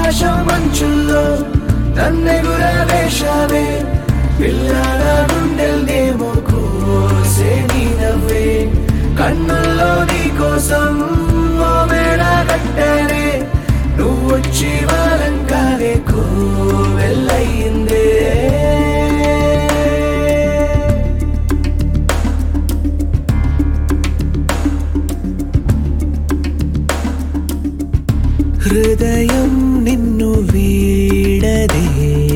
ఆకాశం మంచుల్లో నన్నెగుర వేషావే పిల్లల గుండెల్నేమో కోసే నీ నవ్వే కన్నుల్లో నీ కోసం ఓ మేడ కట్టానే నువ్వు వచ్చి వాలంకానే కోవెల్లయిందే హృదయం నిన్ను వీడదే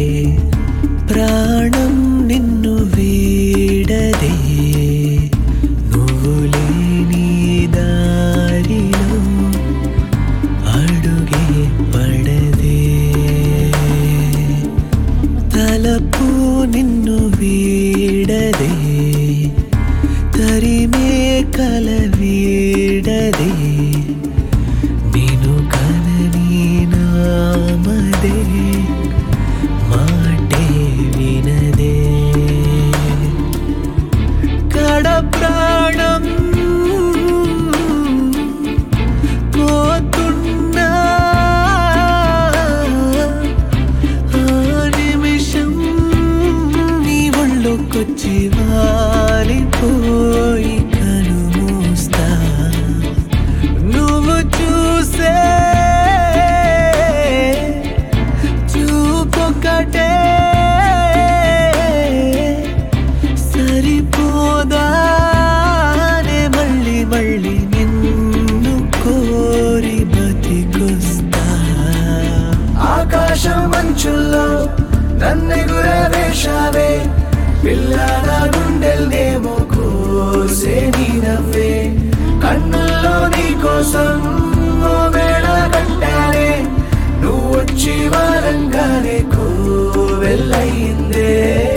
ప్రాణం నిన్ను వీడదే నువ్వు లేని దారిలో అడుగే పడదే తలపు నిన్ను వీడదే తరిమే కల వీడదే నేను కనని నామదే మాటే వినదే కడ ప్రాణం పోతున్నా ఆ నిమిషం నీ ఒళ్ళొకొచ్చి వాలిపోయి కనుమూస్తా నువ్వు చూసే చూపొకటే సరిపోదానే మళ్ళీ మళ్ళీ నిన్ను కోరి బతికొస్తా ఆకాశం మంచుల్లో నన్నెగుర వేషావే పిల్లల గుండెల్నేమో కోసే నీ నవ్వే కన్నుల్లో నీ కోసం ఓ మేడ కట్టానే నువ్వు వచ్చి వారంగానే కోవెల్లయిందే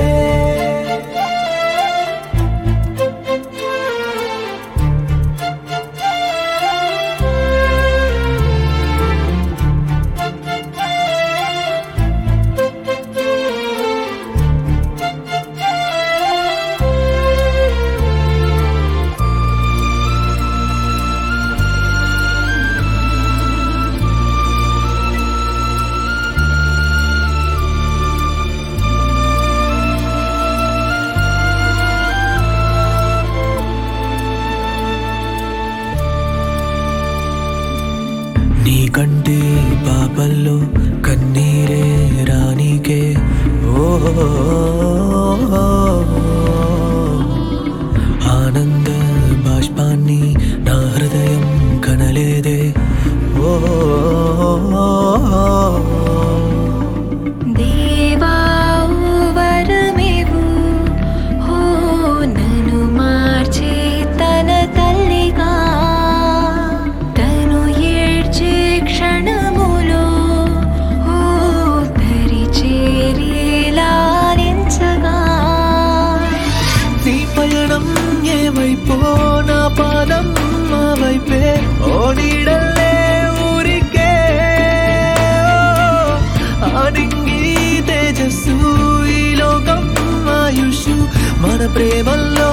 నీకంటే పాపల్లో కన్నీరే రానికే ఓ ఆనంద బాష్పాన్ని నా హృదయం కనలేదే ఓ దేవా వరమేవు హో నన్ను మార్చే తన తల్లిగా తను ఏడ్చే క్షణములో హో తరి చేరేలాలించగా నీ పయనం ఏవైపో నా పాదం మా వైపే ఓ నీడల్లే ఊరికే ఆడింగి తేజస్సు ఈ లోకం ఆయుష్ మన ప్రేమల్లో